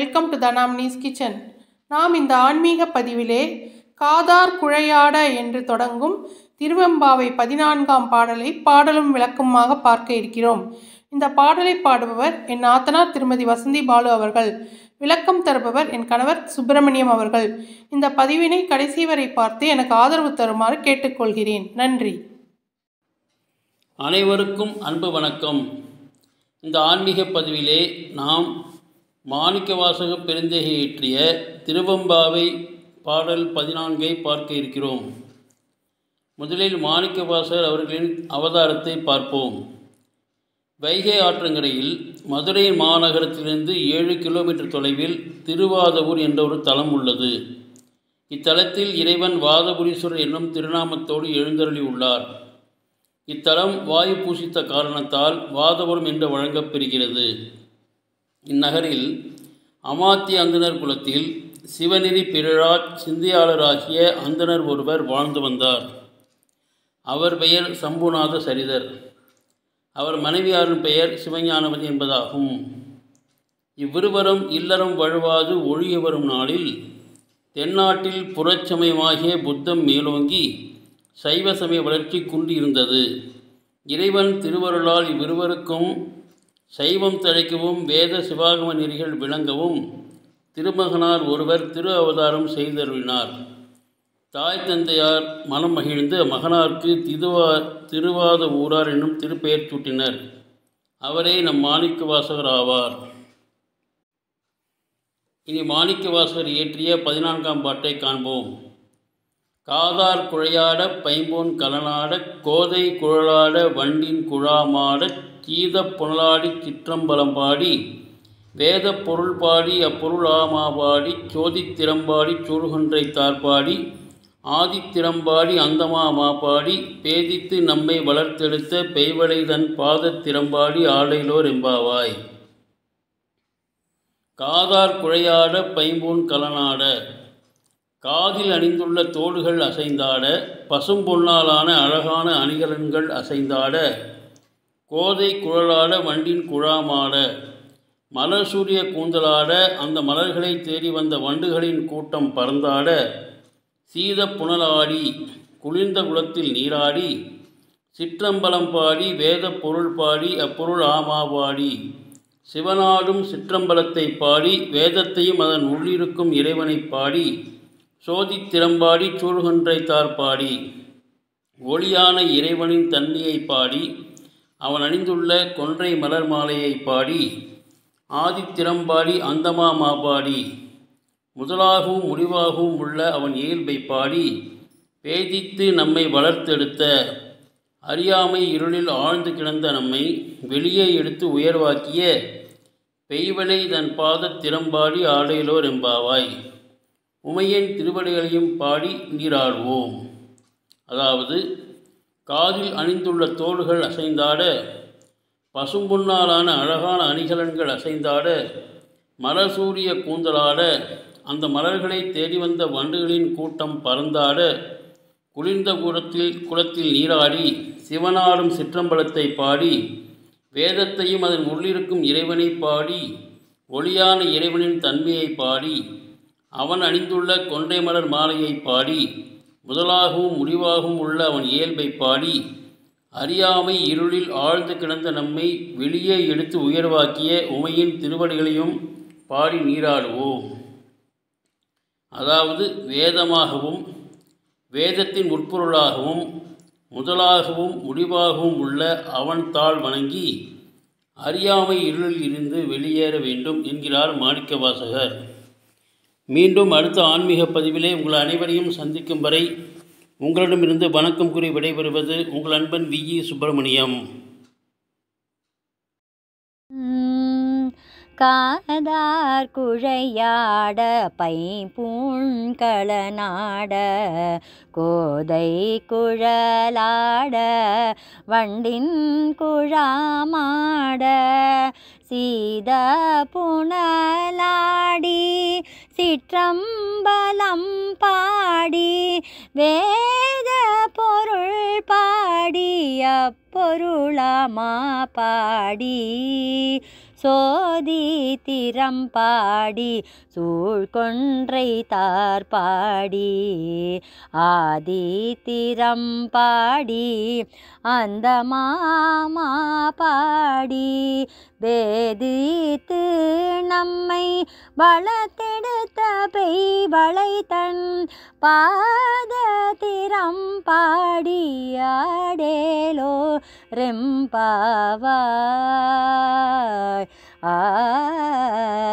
welcome to தனாம்னிஸ் kitchen நாம் இந்த ஆன்மீக பதிவிலே காதார் குழையாட என்று தொடங்கும் திருவெம்பாவை பதினான்காம் பாடலை பாடலும் விளக்கமாக பார்க்க இருக்கிறோம் இந்த பாடலை பாடுபவர் என் நாத்தனார் திருமதி வசந்தி பாலு அவர்கள் விளக்கம் தருபவர் என் கணவர் சுப்பிரமணியம் அவர்கள் இந்த பதிவினை கடைசி வரை பார்த்து எனக்கு ஆதரவு தருமாறு கேட்டுக்கொள்கிறேன் நன்றி அனைவருக்கும் அன்பு வணக்கம் இந்த ஆன்மீக பதிவிலே நாம் மாணிக்கவாசக பெருந்தேகை இயற்றிய திருவம்பாவை பாடல் பதினான்கை பார்க்க இருக்கிறோம் முதலில் மாணிக்கவாசகர் அவர்களின் அவதாரத்தை பார்ப்போம் வைகை ஆற்றங்கரையில் மதுரை மாநகரத்திலிருந்து ஏழு கிலோமீட்டர் தொலைவில் திருவாதவூர் என்ற ஒரு தலம் உள்ளது இத்தலத்தில் இறைவன் வாதபுரீஸ்வரர் என்னும் திருநாமத்தோடு எழுந்தருளி உள்ளார் இத்தலம் வாயு பூசித்த காரணத்தால் வாதபுரம் என்று வழங்கப்பெறுகிறது இந்நகரில் அமாத்திய அந்தனர் குலத்தில் சிவநெறி பிறழாட் சிந்தியாளராகிய அந்தனர் ஒருவர் வாழ்ந்து வந்தார் அவர் பெயர் சம்புநாத சரிதர் அவர் மனைவியாரின் பெயர் சிவஞானவதி என்பதாகும் இவ்விருவரும் இல்லறம் வழுவாது ஒழிய வரும் நாளில் தென்னாட்டில் புறச்சமயமாகிய புத்தம் மேலோங்கி சைவ சமய வளர்ச்சி குன்றியிருந்தது இறைவன் திருவருளால் இவ்விருவருக்கும் சைவம் தழைக்கவும் வேத சிவாகம நெறிகள் விளங்கவும் திருமகனார் ஒருவர் திரு அவதாரம் செய்தருளினார் தாய் தந்தையார் மனம் மகிழ்ந்து மகனாருக்கு திருவா திருவாத ஊரார் என்னும் திருப்பெயர் சூட்டினர் அவரே நம் மாணிக்க வாசகர் ஆவார் இனி மாணிக்க வாசகர் இயற்றிய பதினான்காம் பாட்டை காண்போம் காதார் குழையாட பைம்போன் கலனாட கோதை குழலாட வண்டின் குழாமாட கீத புனலாடி சிற்றம்பலம் பாடி வேத பொருள் பாடி அப்பொருள் ஆமா பாடி சோதித்திறம்பாடி சூழ்கொன்றை தார்பாடி ஆதித்திறம்பாடி அந்தமா மாப்பாடி பேதித்து நம்மை வளர்த்தெடுத்த பெய்வளை தன் பாதத்திறம்பாடி ஆடைலோர் எம்பாவாய் காதார் குழையாட பைம்பூன் கலனாட காதில் அணிந்துள்ள தோடுகள் அசைந்தாட பசும்பொன்னாலான அழகான அணிகலன்கள் அசைந்தாட கோதை குழலாட வண்டின் குழாமாட மலர் சூரிய கூந்தலாட அந்த மலர்களை தேடி வந்த வண்டுகளின் கூட்டம் பறந்தாட சீத புனலாடி குளிர்ந்த குளத்தில் நீராடி சிற்றம்பலம் பாடி வேத பொருள் பாடி அப்பொருள் ஆமா பாடி சிவனாடும் சிற்றம்பலத்தை பாடி வேதத்தையும் அதன் உள்ளிருக்கும் இறைவனை பாடி சோதித்திறம்பாடி சூழ்கொன்றை தார்பாடி ஒளியான இறைவனின் தன்மையை பாடி அவன் அணிந்துள்ள கொன்றை மலர் மாலையை பாடி ஆதித்திறம்பாடி அந்தமா மாபாடி முதலாகவும் முடிவாகவும் உள்ள அவன் இயல்பை பாடி பேதித்து நம்மை வளர்த்தெடுத்த அறியாமை இருளில் ஆழ்ந்து கிடந்த நம்மை வெளியே எடுத்து உயர்வாக்கிய பெய்வலை தன் பாத திறம்பாடி ஆடையிலோர் எம்பாவாய் உமையன் திருவடிகளையும் பாடி நீராடுவோம் அதாவது காதில் அணிந்துள்ள தோள்கள் அசைந்தாட பசும்பொன்னாலான அழகான அணிகலன்கள் அசைந்தாட மலசூரிய கூந்தலாட அந்த மலர்களை தேடி வந்த வண்டுகளின் கூட்டம் பறந்தாட குளிர்ந்த குளத்தில் குளத்தில் நீராடி சிவனாடும் சிற்றம்பலத்தை பாடி வேதத்தையும் அதன் உள்ளிருக்கும் இறைவனை பாடி ஒளியான இறைவனின் தன்மையை பாடி அவன் அணிந்துள்ள கொன்றை மலர் மாலையை பாடி முதலாகவும் முடிவாகவும் உள்ள அவன் இயல்பை பாடி அறியாமை இருளில் ஆழ்ந்து கிடந்த நம்மை வெளியே எடுத்து உயர்வாக்கிய உமையின் திருவடிகளையும் பாடி நீராடுவோம் அதாவது வேதமாகவும் வேதத்தின் உட்பொருளாகவும் முதலாகவும் முடிவாகவும் உள்ள அவன் தாழ் வணங்கி அறியாமை இருளில் இருந்து வெளியேற வேண்டும் என்கிறார் மாணிக்கவாசகர் மீண்டும் அடுத்த ஆன்மீக பதிவிலே உங்கள் அனைவரையும் சந்திக்கும் வரை உங்களிடமிருந்து வணக்கம் கூறி விடைபெறுவது உங்கள் அன்பன் வி இ சுப்பிரமணியம் காதார் குழையாட பைம்பூண்களனாட கோதை குழலாட வண்டின் குழாமாட சீத புனலாடி சிற்றம்பலம் பாடி வேத பொருள் பாடி அப்பொருளாமா பாடி சோதி திறம் பாடி சூழ்கொன்றை தார் பாடி ஆதி திறம் பாடி அந்த மாமா பாடி வேதித்து நம்மை வளர்த்தெடுத்த பெய் வளைத்தன் பாத திறம் பாடி ஆடேலோ ரெம்பாவாய் ஆ